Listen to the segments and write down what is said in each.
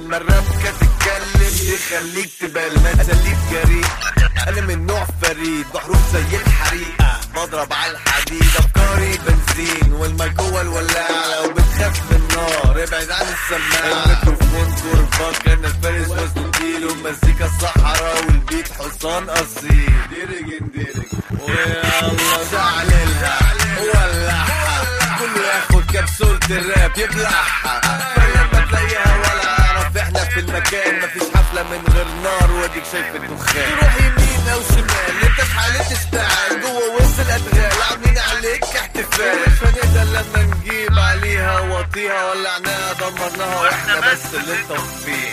لما الربكة تتكلم تخليك تبان ما تسليك جريء انا من نوع فريد بحروف زي الحريقة بضرب على الحديد افكاري بنزين والما جوه الولاعة لو بتخاف من النار ابعد عن السماعة الميكروفون كورباك انا الفارس وزنه تقيل ومزيكا الصحراء والبيت حصان اصيل ديرجن ديرجن ويلا زعللها ولعها كله ياخد كبسولة الراب يبلعها فلما تلاقيها ولا اعرف احنا في المكان مفيش حفلة من غير نار واديك شايف الدخان تروح يمين او شمال انت في حالة اشتعال جوه وسط الادغال عاملين عليك احتفال مش هنقدر لما نجيب عليها وطيها ولعناها دمرناها واحنا بس اللي انت فيه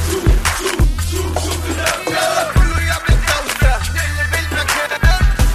يلا كله يعمل دوشة نقلب المكان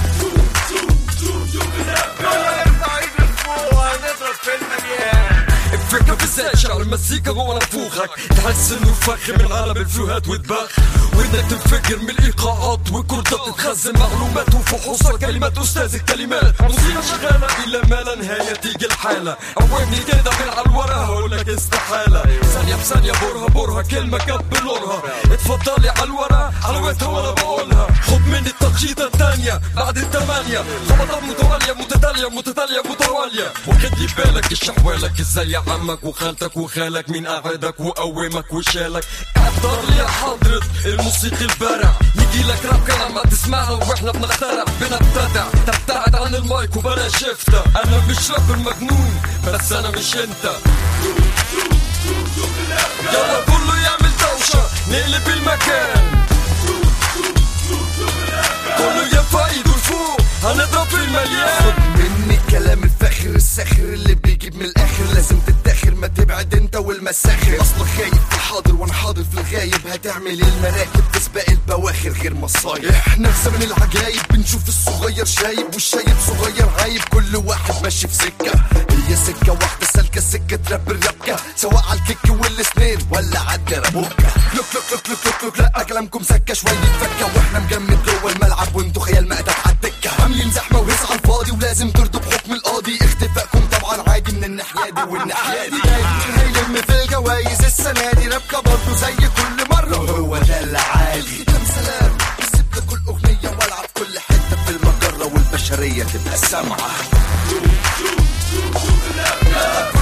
كله يرفع ايده لفوق هنضرب في المليان الفكرة في ازاي شعر المزيكا جوه نفوخك تحس انه فخ من عالم الفلوهات وتبخ وانك تنفجر من الايقاعات والكردة بتتخزن معلومات وفحوصات كلمات استاذ الكلمات موسيقى شغالة الى ما لا نهاية تيجي الحالة عوامني كده من على الورا هقولك استحالة ثانية بثانية بورها بورها كلمة جت بلورها اتفضلي على الورا حلاوتها وانا بقولها خد مني التخشيطة التانية بعد التمانية خبطات متوالية متتالية متتالية متوالية وخدي بالك الشحوالك ازاي عمك وخالتك وخالك مين قعدك وقومك وشالك احضر لي يا حضرة الموسيقي البارع يجي لك راب كلام تسمعها واحنا بنخترع بنبتدع تبتعد عن المايك وبلاش شفتة انا مش راب المجنون بس انا مش انت يلا كله يعمل دوشة نقلب المكان كله يرفع ايده لفوق هنضرب في المليان خد مني الكلام الفاخر الساخر اللي بيجيب من الاخر لازم تتاخر ما تبعد انت والمساخر اصلك خايف في الحاضر وانا حاضر في الغايب هتعمل إيه المراكب تسبق البواخر غير مصايب احنا في زمن العجايب بنشوف الصغير شايب والشايب صغير عايب كل واحد ماشي في سكه هي سكه واحده سالكه سكه راب الربكه سواء على الكيك والسنير ولا على الدربوكه لوك لوك لوك لوك لوك لوك لا كلامكم سكه شويه فكه واحنا مجمد جوه الملعب وانتوا خيال مقتك على الدكه عاملين زحمه وهيص على الفاضي ولازم ترضوا بحكم القاضي اختفائكم طبعا عادي من الناحيه دي والناحيه دي هيلم في الجوايز السنه دي ربكه برضه زي كل مره هو ده اللي عادي ختم سلام بسيب لكل اغنيه والعب كل حته في المجره والبشريه تبقى سامعه